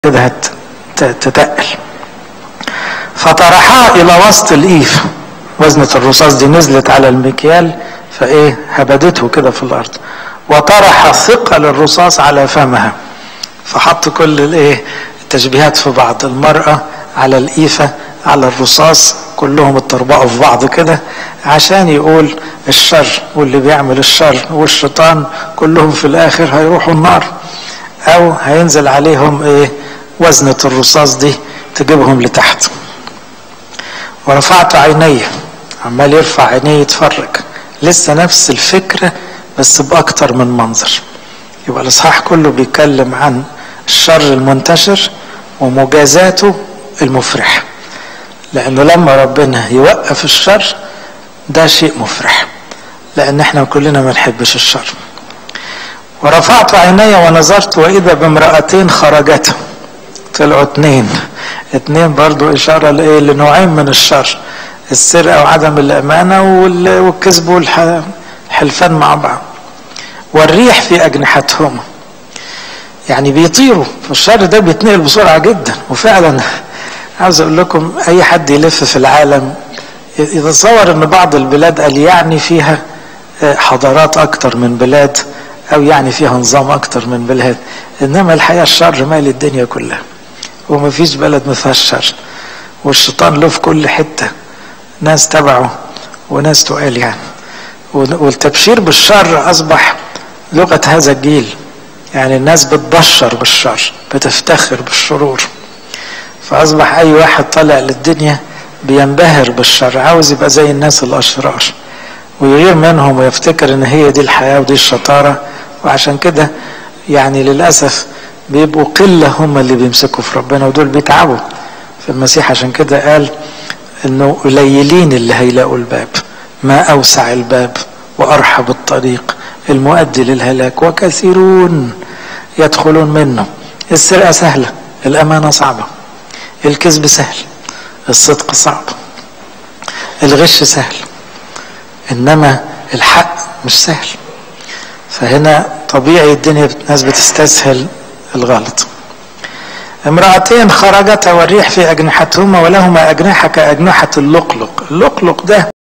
كده تتقل فطرحها الى وسط الايف وزنة الرصاص دي نزلت على المكيال فايه هبدته كده في الارض وطرح ثقل الرصاص على فمها فحط كل الايه التشبيهات في بعض المرأة على الإيفة على الرصاص كلهم اتطربقوا في بعض كده عشان يقول الشر واللي بيعمل الشر والشيطان كلهم في الآخر هيروحوا النار أو هينزل عليهم إيه وزنة الرصاص دي تجيبهم لتحت ورفعت عيني عمال يرفع عينيه يتفرج لسه نفس الفكرة بس بأكتر من منظر يبقى الإصحاح كله بيتكلم عن الشر المنتشر ومجازاته المفرحة لأنه لما ربنا يوقف الشر ده شيء مفرح لأن احنا كلنا ما نحبش الشر ورفعت عيني ونظرت وإذا بامرأتين خرجتا طلعوا اتنين اتنين برضو إشارة لإيه لنوعين من الشر السرقة وعدم الأمانة والكذب والحلفان مع بعض والريح في أجنحتهما يعني بيطيروا فالشر ده بيتنقل بسرعة جدا وفعلا عاوز أقول لكم أي حد يلف في العالم يتصور أن بعض البلاد قال يعني فيها حضارات أكتر من بلاد أو يعني فيها نظام أكتر من بلاد إنما الحقيقة الشر مال الدنيا كلها وما فيش بلد ما فيهاش شر والشيطان له في كل حتة ناس تبعه وناس تقال يعني والتبشير بالشر أصبح لغة هذا الجيل يعني الناس بتبشر بالشر بتفتخر بالشرور فأصبح أي واحد طالع للدنيا بينبهر بالشر عاوز يبقى زي الناس الأشرار ويغير منهم ويفتكر إن هي دي الحياة ودي الشطارة وعشان كده يعني للأسف بيبقوا قلة هم اللي بيمسكوا في ربنا ودول بيتعبوا في المسيح عشان كده قال إنه قليلين اللي هيلاقوا الباب ما أوسع الباب وأرحب الطريق المؤدي للهلاك وكثيرون يدخلون منه السرقة سهلة الأمانة صعبة الكذب سهل الصدق صعب الغش سهل إنما الحق مش سهل فهنا طبيعي الدنيا الناس بتستسهل الغلط امرأتين خرجتا والريح في أجنحتهما ولهما أجنحة كأجنحة اللقلق اللقلق ده